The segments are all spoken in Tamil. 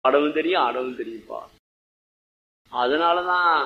பாடவும் தெரியும் ஆடவும் தெரியும்ப்பா அதனாலதான்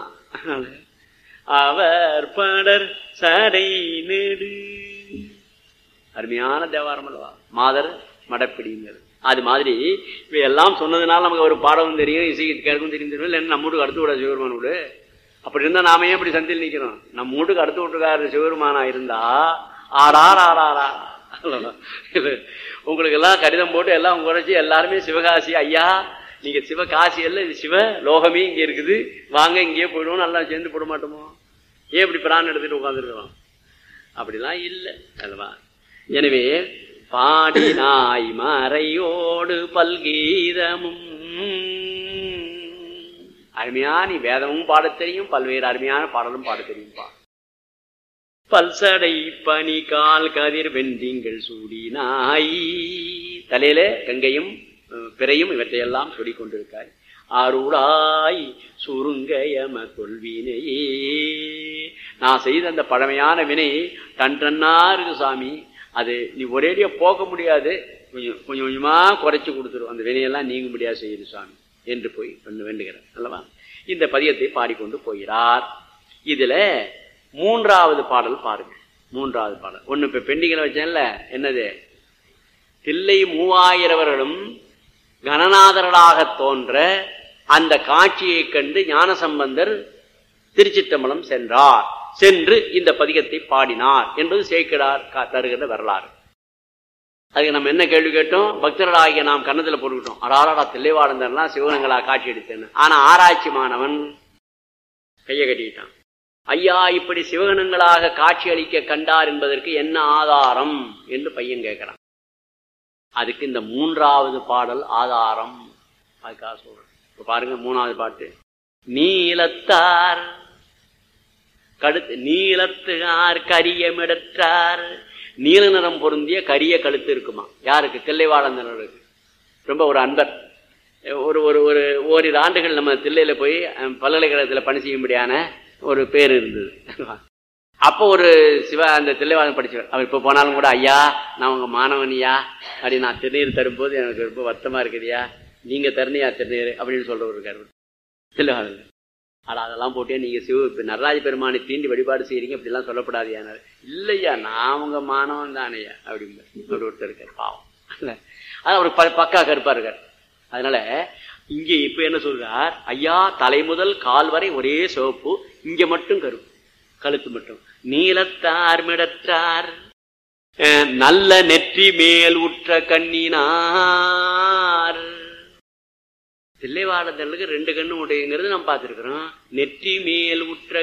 அவர் படர் சடை நெடு அருமையான தேவாரம் அல்லவா மாதர் மடப்பிடிங்கிறது அது மாதிரி இப்ப எல்லாம் சொன்னதுனால நமக்கு ஒரு பாடவும் தெரியும் இசை கேட்கும் தெரியும் தெரியும் இல்லைன்னா நம்ம வீட்டுக்கு அடுத்து விட சிவருமான் வீடு அப்படி இருந்தா நாம ஏன் இப்படி சந்தில் நிக்கிறோம் நம்ம வீட்டுக்கு அடுத்து விட்டுருக்காரு சிவருமானா இருந்தா ஆடார் ஆடாரா உங்களுக்கு எல்லாம் கடிதம் போட்டு எல்லாம் குறைச்சி எல்லாருமே சிவகாசி ஐயா நீங்க சிவகாசி அல்ல இது சிவ லோகமே இங்க இருக்குது வாங்க இங்கேயே போயிடுவோம் நல்லா சேர்ந்து போட மாட்டோமோ ஏன் இப்படி பிரான் எடுத்துட்டு உட்காந்துருக்கிறோம் அப்படிலாம் இல்லை அல்லவா எனவே பாடினாய் மறையோடு பல்கீதமும் அருமையா நீ வேதமும் பாடத் தெரியும் பல்வேறு அருமையான பாடலும் பாடத் தெரியும்பா பல்சடை பனி கால் கதிர் வெண்டிங்கள் சூடினாய் தலையில கங்கையும் அஹ், பிறையும் இவற்றையெல்லாம் சொல்லிக் கொண்டிருக்காய் அருளாய் சுருங்கயம கொள்வினையே நான் செய்த அந்த பழமையான வினை டன் டன்னா இருக்கு சாமி அது நீ ஒரேடியா போக்க முடியாது கொஞ்சம் கொஞ்சம் கொஞ்சமா குறைச்சு கொடுத்துரும் அந்த வினையெல்லாம் நீங்க முடியாது செய்யுது சாமி என்று போய் ஒன்று வேண்டுகிறேன் அல்லவா இந்த பதியத்தை பாடிக்கொண்டு போகிறார் இதுல மூன்றாவது பாடல் பாருங்க மூன்றாவது பாடல் ஒண்ணு இப்ப பெண்டிங்கில் வச்சேன்ல என்னது தில்லை மூவாயிரவர்களும் கணநாதர்களாக தோன்ற அந்த காட்சியை கண்டு ஞானசம்பந்தர் திருச்சிற்றம்பலம் சென்றார் சென்று இந்த பதிகத்தை பாடினார் என்பது சேக்கிடார் கா- தருகிற வரலாறு அதுக்கு நம்ம என்ன கேள்வி கேட்டோம் பக்தர்களாகிய நாம் கன்னத்துல போட்டுக்கிட்டோம் அடாரடா தில்லைவாடந்தர்லாம் சிவகணங்களா காட்சி எடுத்தேன்னு ஆனா ஆராய்ச்சி மாணவன் கையை கட்டிக்கிட்டான் ஐயா இப்படி சிவகணங்களாக காட்சி அளிக்க கண்டார் என்பதற்கு என்ன ஆதாரம் என்று பையன் கேட்கிறான் அதுக்கு இந்த மூன்றாவது பாடல் ஆதாரம் அதுக்காக சொல்றேன் இப்ப பாருங்க மூணாவது பாட்டு நீலத்தார் கடுத்து நீலத்துகார் கரியமிடற்றார் நீல நிறம் பொருந்திய கரிய கழுத்து இருக்குமா யாருக்கு தில்லைவாழந்தனருக்கு ரொம்ப ஒரு அன்பர் ஒரு ஒரு ஒரு ஓரிரு ஆண்டுகள் நம்ம தில்லையில போய் அஹ், பல்கலைக்கழகத்துல பணி செய்யும்படியான ஒரு பேர் இருந்தது அப்போ ஒரு சிவ அந்த தில்லைவாழன் படிச்சவர் அவர் இப்போ போனாலும் கூட ஐயா நான் உங்க மாணவனியா அப்படி நான் திருநீர் தரும்போது எனக்கு ரொம்ப வருத்தமா இருக்குதுயா நீங்க தரணியா திருநீர் அப்படின்னு சொல்றவர் இருக்காரு தில்லைவாழன் ஆனா அதெல்லாம் போட்டே நீங்க சிவ இப்ப நடராஜ பெருமானை தீண்டி வழிபாடு செய்யறீங்க அப்படிலாம் சொல்லப்படாது யாரு இல்லையா நான் உங்க மாணவன் தானேயா அப்படின்னு அப்படி ஒருத்தர் இருக்காரு பாவம் இல்ல அது அவர் ப- பக்கா கருப்பா இருக்கார் அதனால இங்க இப்ப என்ன சொல்றார் ஐயா தலை முதல் கால் வரை ஒரே சிவப்பு இங்க மட்டும் கருப்பு கழுத்து மட்டும் நீலத்தார் மிடற்றார் அஹ், நல்ல நெற்றி மேல் உற்ற கண்ணினார் தில்லைவாழந்தர்களுக்கு ரெண்டு கண்ணு உடையங்கிறது நம்ம பார்த்திருக்கிறோம் நெற்றி மேல் உற்ற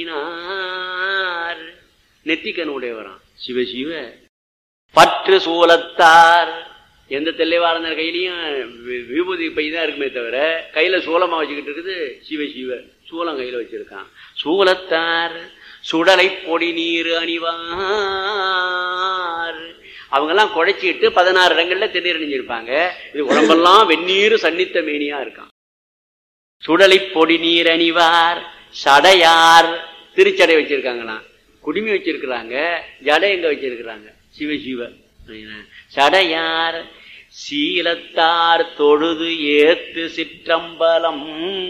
கண்ணினார் நெத்தி கண் உடையவராம் சிவ சிவ பற்று சூலத்தார் எந்த தில்லைவாழந்தர் கையிலையும் வி- விபூதி பை தான் இருக்குமே தவிர கையில சூலமா வச்சுக்கிட்டு இருக்குது சிவ சிவ சூலம் கையில வச்சிருக்கான் சூலத்தார் சுடலை பொடி நீர் அணிவார் அவங்கெல்லாம் குழைச்சிட்டு பதினாறு இடங்கள்ல திருநீர் அணிஞ்சிருப்பாங்க இது உடம்பெல்லாம் வெந்நீர் சன்னித்த மேனியா இருக்கான் சுடலை பொடி நீர் அணிவார் சடையார் திருச்சடை வச்சிருக்காங்களாம் குடுமி வச்சிருக்கிறாங்க ஜடை எங்க வச்சிருக்கிறாங்க சிவ சிவ சடையார் சீலத்தார் தொழுது ஏத்து சிற்றம்பலம்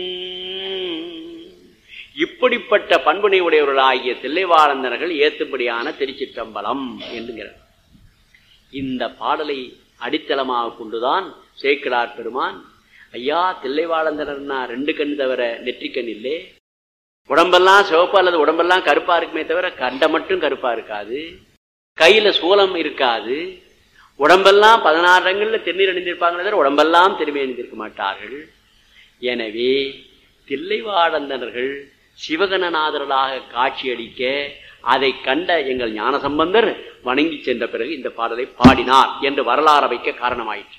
இப்படிப்பட்ட பண்புனை உடையவர்களாகிய தில்லைவாழந்தர்கள் ஏத்தும்படியான திருச்சிற்றம்பலம் என்கிறார் இந்த பாடலை அடித்தளமாக கொண்டுதான் சேக்கிடார் பெருமான் ஐயா தில்லைவாழந்தரர்னா ரெண்டு கண் தவிர நெற்றிக்கண் இல்லே உடம்பெல்லாம் சிவப்பு அல்லது உடம்பெல்லாம் கருப்பா இருக்குமே தவிர கண்ட மட்டும் கருப்பா இருக்காது கையில சூலம் இருக்காது உடம்பெல்லாம் பதினாறு இடங்கள்ல திருநீர் அணிந்திருப்பாங்களே தவிர உடம்பெல்லாம் திரும்பி அணிந்திருக்க மாட்டார்கள் எனவே தில்லைவாழந்தனர்கள் சிவகணநாதர்களாக காட்சியளிக்க அதை கண்ட எங்கள் ஞானசம்பந்தர் வணங்கி சென்ற பிறகு இந்த பாடலை பாடினார் என்று வரலாறு வைக்க காரணமாயிற்று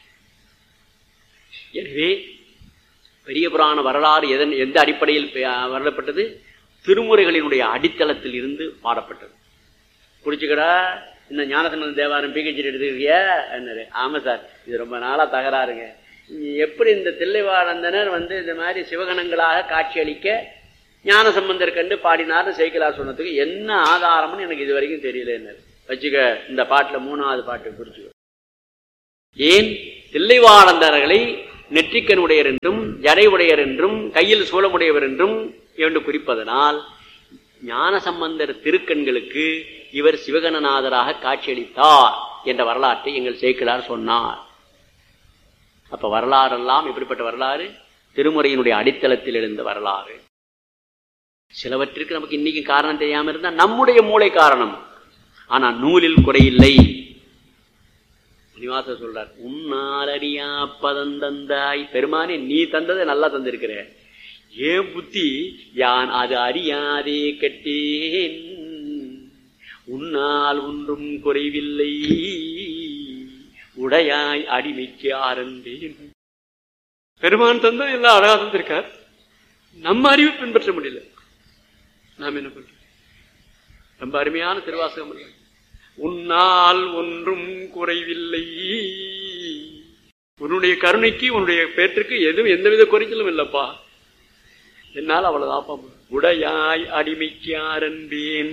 எனவே பெரிய புராண வரலாறு எதன் எந்த அடிப்படையில் பே- வரப்பட்டது திருமுறைகளினுடைய அடித்தளத்தில் இருந்து பாடப்பட்டது புடிச்சுக்கடா இந்த ஞானசம்பந்த தேவாரம் பிஹெச்டி எடுத்துக்கிறியா என்னாரு ஆமா சார் இது ரொம்ப நாளா தகராறுங்க எப்படி இந்த தில்லைவாழந்தனர் வந்து இந்த மாதிரி சிவகணங்களாக காட்சியளிக்க ஞானசம்பந்தர் கண்டு பாடினார்னு சேக்கிலார் சொன்னதுக்கு என்ன ஆதாரம்னு எனக்கு இது வரைக்கும் தெரியல என்ன வச்சுக்க இந்த பாட்டுல மூணாவது பாட்டு குறிச்சுக்க ஏன் தில்லைவாழந்தர்களை நெற்றிக்கன் உடையர் என்றும் ஜடை உடையர் என்றும் கையில் சூலமுடையவர் என்றும் என்று குறிப்பதனால் ஞான சம்பந்தர் திருக்கண்களுக்கு இவர் சிவகணநாதராக காட்சியளித்தார் என்ற வரலாற்றை எங்கள் சேக்கிலார் சொன்னார் அப்ப வரலாறெல்லாம் எப்படிப்பட்ட வரலாறு திருமுறையினுடைய அடித்தளத்தில் எழுந்த வரலாறு சிலவற்றிற்கு நமக்கு இன்னைக்கு காரணம் தெரியாம இருந்தா நம்முடைய மூளை காரணம் ஆனா நூலில் குறையில்லை நிவாச சொல்றார் உன்னால் அறியா பதந்தந்தாய் பெருமானே நீ தந்ததை நல்லா தந்திருக்கிற ஏன் புத்தி யான் அது அறியாதே கட்டேன் உன்னால் ஒன்றும் குறைவில்லை உடையாய் அடிமைக்கு ஆரம்பேன் பெருமான் தந்தது எல்லாம் அழகா தந்திருக்கார் நம்ம அறிவு பின்பற்ற முடியல நாம் என்ன பண்றோம் ரொம்ப அருமையான திருவாசகம் இல்லை. உன்னால் ஒன்றும் குறைவில்லை உன்னுடைய கருணைக்கு உன்னுடைய பேற்றுக்கு எதுவும் எந்தவித குறைச்சலும் இல்லப்பா என்னால் அவ்வளவுதாப்பா உடையாய் அடிமைக்கு ஆரம்பேன்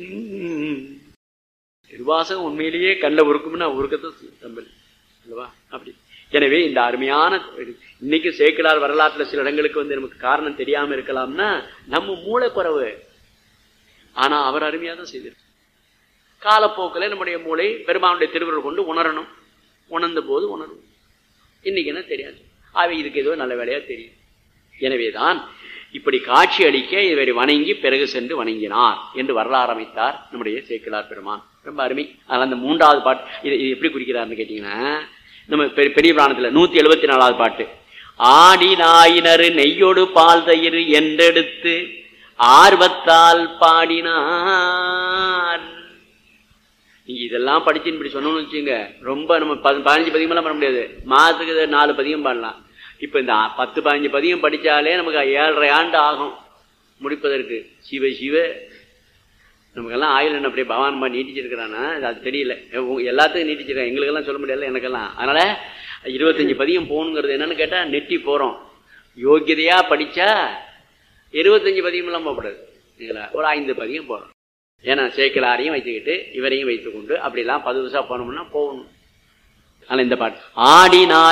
திருவாசகம் உண்மையிலேயே கண்ட உருக்கும்னா உருக்கத்தை தம்பல் அல்லவா அப்படி எனவே இந்த அருமையான இன்னைக்கு சேக்கிடார் வரலாற்றுல சில இடங்களுக்கு வந்து நமக்கு காரணம் தெரியாம இருக்கலாம்னா நம்ம மூளை குறைவு ஆனா அவர் அருமையா தான் செய்திருக்கார் காலப்போக்கில் நம்முடைய மூளை பெருமானுடைய திருவுருள் கொண்டு உணரணும் உணர்ந்த போது உணரும் இன்னைக்கு என்ன தெரியாது அவை இதுக்கு ஏதோ நல்ல வேலையா தெரியும் எனவேதான் இப்படி காட்சி அளிக்க இவரை வணங்கி பிறகு சென்று வணங்கினார் என்று வரலாறு அமைத்தார் நம்முடைய சேக்கிலார் பெருமான் ரொம்ப அருமை அதனால அந்த மூன்றாவது பாட்டு இது இது எப்படி குறிக்கிறார்னு கேட்டீங்கன்னா நம்ம பெரிய பெரிய புராணத்துல நூத்தி எழுபத்தி நாலாவது பாட்டு ஆடி நாயினரு நெய்யோடு பால் தயிர் என்றெடுத்து ஆர்வத்தால் பாடினார் நீங்க இதெல்லாம் படிச்சுன்னு இப்படி சொன்னோம்னு வச்சுங்க ரொம்ப நம்ம பதி- பதினஞ்சு பதிகமெல்லாம் பண்ண முடியாது மாதத்துக்கு இது நாலு பதிகம் பாடலாம் இப்ப இந்த பத்து பதினஞ்சு பதிகம் படிச்சாலே நமக்கு ஏழரை ஆண்டு ஆகும் முடிப்பதற்கு சிவ சிவ நமக்கெல்லாம் ஆயுள் என்ன அப்படியே பவான்பா நீட்டிச்சிருக்கிறானா அது தெரியல உங்க- எல்லாத்துக்கும் நீட்டிச்சிருக்கான் எங்களுக்கெல்லாம் சொல்ல முடியல எனக்கெல்லாம் அதனால இருபத்தஞ்சு பதியம் போகணுங்கிறது என்னன்னு கேட்டா நெட்டி போறோம் யோகியதையா படிச்சா இருபத்தஞ்சு பதியம் எல்லாம் போகக்கூடாது சரிங்களா? ஒரு ஐந்து பதியம் போறோம் ஏன்னா சேக்கிலாரையும் வச்சுக்கிட்டு இவரையும் வைத்துக்கொண்டு அப்படிலாம் பது வருஷம் போனோம்னா போகணும் ஆனா இந்த பாட்டு ஆடி